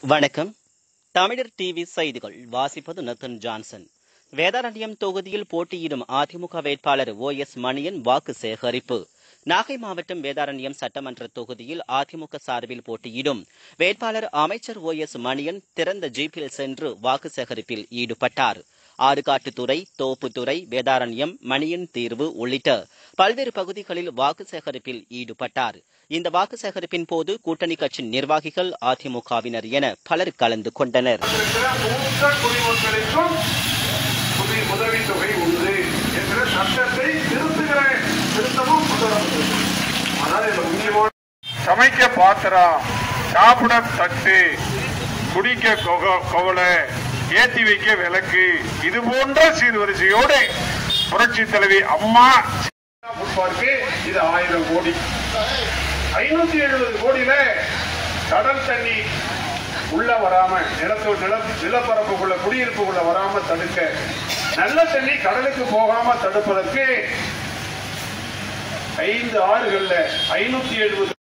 வணக்கம் தமிழர் டிவி செய்திகள் வாசிப்பது நத்தன் ஜான்சன் வேதாரண்யம் தொகுதியில் போட்டியிடும் அதிமுக வேட்பாளர் ஓ எஸ் மணியன் வாக்கு சேகரிப்பு நாகை மாவட்டம் வேதாரண்யம் சட்டமன்ற தொகுதியில் அதிமுக சார்பில் போட்டியிடும் வேட்பாளர் அமைச்சர் ஓ எஸ் மணியன் திறந்த ஜீப்பில் சென்று வாக்கு சேகரிப்பில் ஈடுபட்டார் ஆறுகாட்டுத்துறை தோப்புத்துறை வேதாரண்யம் மணியன் தீர்வு உள்ளிட்ட பல்வேறு பகுதிகளில் வாக்கு சேகரிப்பில் ஈடுபட்டார் இந்த வாக்கு சேகரிப்பின் போது கூட்டணி கட்சி நிர்வாகிகள் அதிமுகவினர் என பலர் கலந்து கொண்டனர் இருக்கிற மூத்த குடிமக்களுக்கும் புதிய உதவித்தொகை உண்டு என்ற சட்டத்தை திருத்துகிற திருத்தமும் முதலமைச்சர் அதான் இதுல முக்கியமான சமைக்க பாத்திரம் சாப்பிட தட்டு குடிக்க கொக- குவளை ஏத்தி வைக்க விளக்கு இது போன்ற சீர்வரிசையோடு புரட்சி தலைவி அம்மா முன்பார்க்கு இது ஆயிரம் கோடி ஐநூத்தி எழுபது கோடியில கடல் தண்ணி உள்ள வராம நிலத்து நில நிலப்பரப்புக்குள்ள குடியிருப்புக்குள்ள வராம தடுக்க நல்ல தண்ணி கடலுக்கு போகாம தடுப்பதற்கு ஐந்து ஆறுகள்ல ஐநூத்தி எழுபது